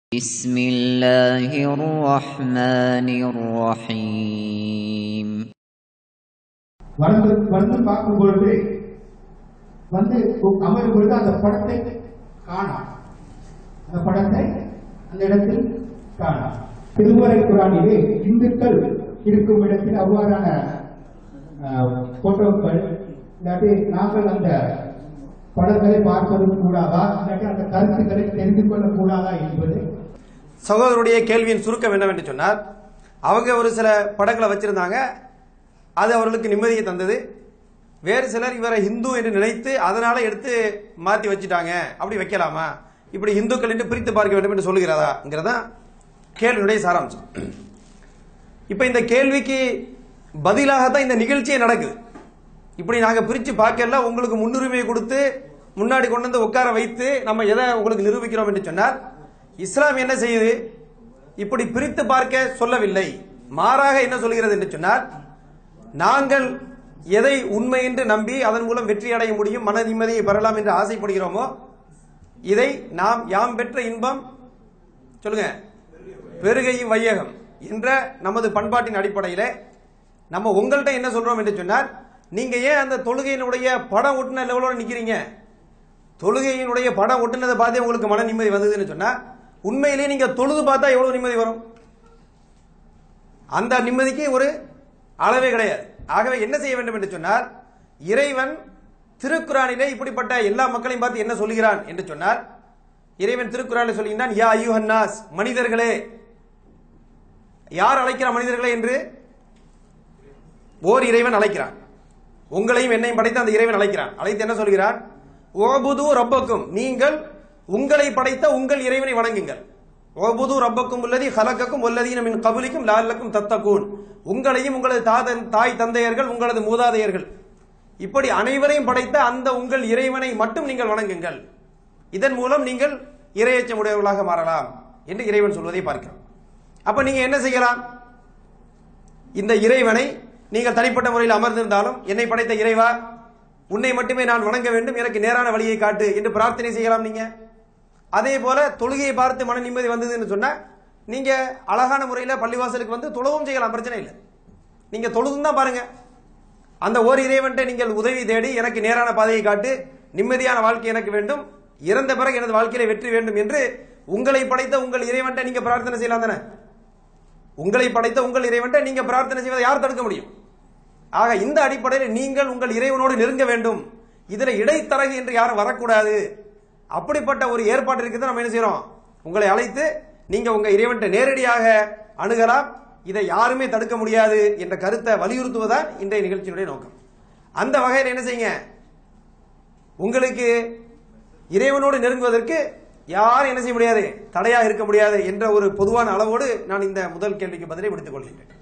بسم الله الرحمن الرحيم வந்து வந்து பார்க்கும் பொழுது வந்து அமரும் பொழுது அந்த படத்தை காணாம் அந்த படத்தை அந்த இடத்தில் காணாம் திருமறை குரானிலே இந்துக்கள் இருக்கும் இடத்தில் அவ்வாறான அஹ், போட்டோக்கள் இல்லாட்டி நாங்கள் அந்த படங்களை பார்ப்பது கூடாதா இல்லாட்டி அந்த கருத்துக்களை தெரிந்து கொள்ள கூடாதா என்பது சகோதரருடைய கேள்வியின் சுருக்கம் என்னவென்று சொன்னார் அவங்க ஒரு சில படங்களை வச்சிருந்தாங்க அது அவர்களுக்கு நிம்மதியை தந்தது வேறு சிலர் இவரை இந்து என்று நினைத்து அதனால எடுத்து மாத்தி வச்சுட்டாங்க அப்படி வைக்கலாமா இப்படி இந்துக்கள் என்று பிரித்து பார்க்க வேண்டும் என்று சொல்லுகிறதா கேள்வியுடைய சாராம்சம் இப்ப இந்த கேள்விக்கு பதிலாகத்தான் இந்த நிகழ்ச்சியே நடக்குது இப்படி நாங்க பிரிச்சு பார்க்கல உங்களுக்கு முன்னுரிமை கொடுத்து முன்னாடி கொண்டு வந்து உட்கார வைத்து நம்ம எதை உங்களுக்கு நிரூபிக்கிறோம் என்று சொன்னால் இஸ்லாம் என்ன செய்யுது இப்படி பிரித்து பார்க்க சொல்லவில்லை மாறாக என்ன சொல்கிறது என்று சொன்னால் நாங்கள் எதை உண்மை என்று நம்பி அதன் மூலம் வெற்றி அடைய முடியும் மன நிம்மதியை பெறலாம் என்று ஆசைப்படுகிறோமோ இதை நாம் யாம் பெற்ற இன்பம் சொல்லுங்க பெருகையும் வையகம் என்ற நமது பண்பாட்டின் அடிப்படையில நம்ம உங்கள்கிட்ட என்ன சொல்றோம் என்று சொன்னால் நீங்க ஏன் அந்த தொழுகையினுடைய படம் ஒட்டுன லெவலோட நிக்கிறீங்க தொழுகையினுடைய படம் ஒட்டுனதை பார்த்தே உங்களுக்கு மன நிம்மதி வந்ததுன்னு சொன்னா உண்மையிலேயே நீங்க தொழுது பார்த்தா எவ்வளவு நிம்மதி வரும் அந்த நிம்மதிக்கு ஒரு அளவே கிடையாது ஆகவே என்ன செய்ய வேண்டும் என்று சொன்னால் இறைவன் திருக்குறானிலே இப்படிப்பட்ட எல்லா மக்களையும் பார்த்து என்ன சொல்லுகிறான் என்று சொன்னால் இறைவன் திருக்குறானில் சொல்லுகின்றான் யா ஐயுஹன்னாஸ் மனிதர்களே யார் அழைக்கிறார் மனிதர்களே என்று ஓர் இறைவன் அழைக்கிறான் உங்களையும் என்னையும் படைத்த அந்த இறைவன் அழைக்கிறான் அழைத்து என்ன சொல்கிறான் ஓபுது ரப்பக்கும் நீங்கள் உங்களை படைத்த உங்கள் இறைவனை வணங்குங்கள் ஓபுது ரப்பக்கும் உள்ளதி ஹலக்கக்கும் உள்ளதீன மின் கபுலிக்கும் லாலக்கும் தத்தக்கூன் உங்களையும் உங்களது தாதன் தாய் தந்தையர்கள் உங்களது மூதாதையர்கள் இப்படி அனைவரையும் படைத்த அந்த உங்கள் இறைவனை மட்டும் நீங்கள் வணங்குங்கள் இதன் மூலம் நீங்கள் இரையச்சம் உடையவர்களாக மாறலாம் என்று இறைவன் சொல்வதை பார்க்கிறோம் அப்ப நீங்க என்ன செய்யலாம் இந்த இறைவனை நீங்கள் தனிப்பட்ட முறையில் அமர்ந்திருந்தாலும் என்னை படைத்த இறைவா உன்னை மட்டுமே நான் வணங்க வேண்டும் எனக்கு நேரான வழியை காட்டு என்று பிரார்த்தனை செய்யலாம் நீங்க அதே போல தொழுகையை பார்த்து மன நிம்மதி வந்ததுன்னு சொன்னா நீங்க அழகான முறையில் பள்ளிவாசலுக்கு வந்து தொழுவும் செய்யலாம் பிரச்சனை இல்லை நீங்க தொழுதும் தான் பாருங்க அந்த ஓர் இறைவன்ட்ட நீங்கள் உதவி தேடி எனக்கு நேரான பாதையை காட்டு நிம்மதியான வாழ்க்கை எனக்கு வேண்டும் இறந்த பிறகு எனது வாழ்க்கையில வெற்றி வேண்டும் என்று உங்களை படைத்த உங்கள் இறைவன்ட்ட நீங்க பிரார்த்தனை செய்யலாம் தானே உங்களை படைத்த உங்கள் இறைவன்ட்ட நீங்க பிரார்த்தனை செய்வதை யார் தடுக்க முடியும் ஆக இந்த அடிப்படையில் நீங்கள் உங்கள் இறைவனோடு நெருங்க வேண்டும் இதுல இடைத்தரகு என்று யாரும் வரக்கூடாது அப்படிப்பட்ட ஒரு ஏற்பாடு இருக்குது நம்ம என்ன செய்யறோம் உங்களை அழைத்து நீங்க உங்க இறைவன்ட்ட நேரடியாக அணுகலாம் இதை யாருமே தடுக்க முடியாது என்ற கருத்தை வலியுறுத்துவதுதான் இன்றைய நிகழ்ச்சியினுடைய நோக்கம் அந்த வகையில் என்ன செய்யுங்க உங்களுக்கு இறைவனோடு நெருங்குவதற்கு யாரும் என்ன செய்ய முடியாது தடையாக இருக்க முடியாது என்ற ஒரு பொதுவான அளவோடு நான் இந்த முதல் கேள்விக்கு பதிலை விடுத்துக் கொள்கிறேன்